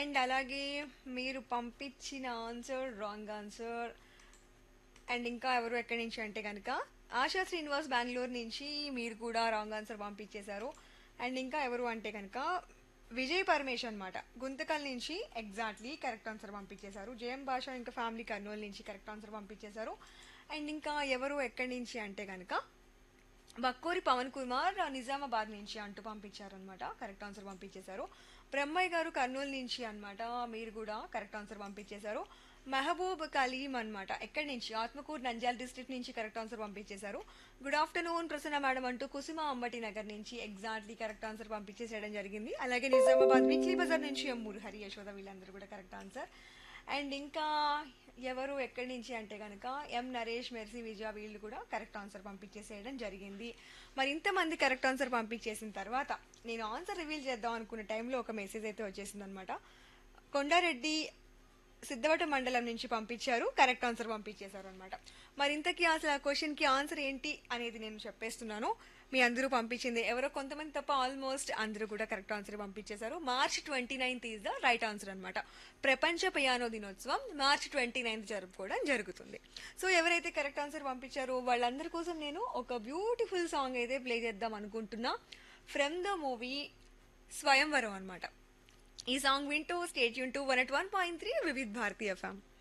and అలాగే మీరు పంపించిన ఆన్సర్ రాంగ్ ఆన్సర్ అండ్ ఇంకా ఎవరు ఎక్కడి నుంచి అంటే కనుక ఆశా శ్రీనివాస్ బెంగళూరు నుంచి మీరు కూడా రాంగ్ ఆన్సర్ పంపించేశారు అండ్ ఇంకా ఎవరు అంటే కనుక విజయ్ పరమేష్ అనమాట గుంతకల్ నుంచి ఎగ్జాక్ట్లీ కరెక్ట్ ఆన్సర్ పంపించేశారు జయం భాష ఇంకా ఫ్యామిలీ కర్నూలు నుంచి కరెక్ట్ ఆన్సర్ పంపించేశారు అండ్ ఇంకా ఎవరు ఎక్కడి నుంచి అంటే కనుక బక్కూరి పవన్ కుమార్ నిజామాబాద్ నుంచి అంటూ పంపించారనమాట కరెక్ట్ ఆన్సర్ పంపించేశారు బ్రహ్మయ్య గారు కర్నూలు నుంచి అన్నమాట మీరు కూడా కరెక్ట్ ఆన్సర్ పంపించేశారు మెహబూబ్ కలీం అన్నమాట ఎక్కడి నుంచి ఆత్మకూరు నంద్యాల డిస్ట్రిక్ట్ నుంచి కరెక్ట్ ఆన్సర్ పంపించేశారు గుడ్ ఆఫ్టర్నూన్ ప్రసన్న మేడం అంటూ కుసుమ అంబటి నగర్ నుంచి ఎగ్జాక్ట్లీ కరెక్ట్ ఆన్సర్ పంపించేసేయడం జరిగింది అలాగే నిజామాబాద్ వీక్లీ బజార్ నుంచి ఎం మురహరి యశోద వీళ్ళందరూ కూడా కరెక్ట్ ఆన్సర్ అండ్ ఇంకా ఎవరు ఎక్కడి నుంచి అంటే కనుక ఎం నరేష్ మెర్సీ విజయ వీళ్ళు కూడా కరెక్ట్ ఆన్సర్ పంపించేసేయడం జరిగింది మరి ఇంతమంది కరెక్ట్ ఆన్సర్ పంపించేసిన తర్వాత నేను ఆన్సర్ రివీల్ చేద్దాం అనుకున్న టైంలో ఒక మెసేజ్ అయితే వచ్చేసింది అనమాట కొండారెడ్డి సిద్ధవట మండలం నుంచి పంపించారు కరెక్ట్ ఆన్సర్ పంపించేశారు అనమాట మరి ఇంతకీ అసలు ఆ క్వశ్చన్కి ఆన్సర్ ఏంటి అనేది నేను చెప్పేస్తున్నాను మీ అందరూ పంపించింది ఎవరో కొంతమంది తప్ప ఆల్మోస్ట్ అందరూ కూడా కరెక్ట్ ఆన్సర్ పంపించేశారు March twenty ninth is the right answer అనమాట ప్రపంచ పియానో దినోత్సవం మార్చ్ ట్వంటీ నైన్త్ జరుపుకోవడం జరుగుతుంది సో ఎవరైతే కరెక్ట్ ఆన్సర్ పంపించారో వాళ్ళందరి కోసం నేను ఒక బ్యూటిఫుల్ సాంగ్ అయితే ప్లే చేద్దాం అనుకుంటున్నా ఫ్రమ్ ద మూవీ స్వయంవరం అనమాట ఈ సాంగ్ వింటూ స్టేట్ యూన్ to one at one point three Vividh Bharatiya FM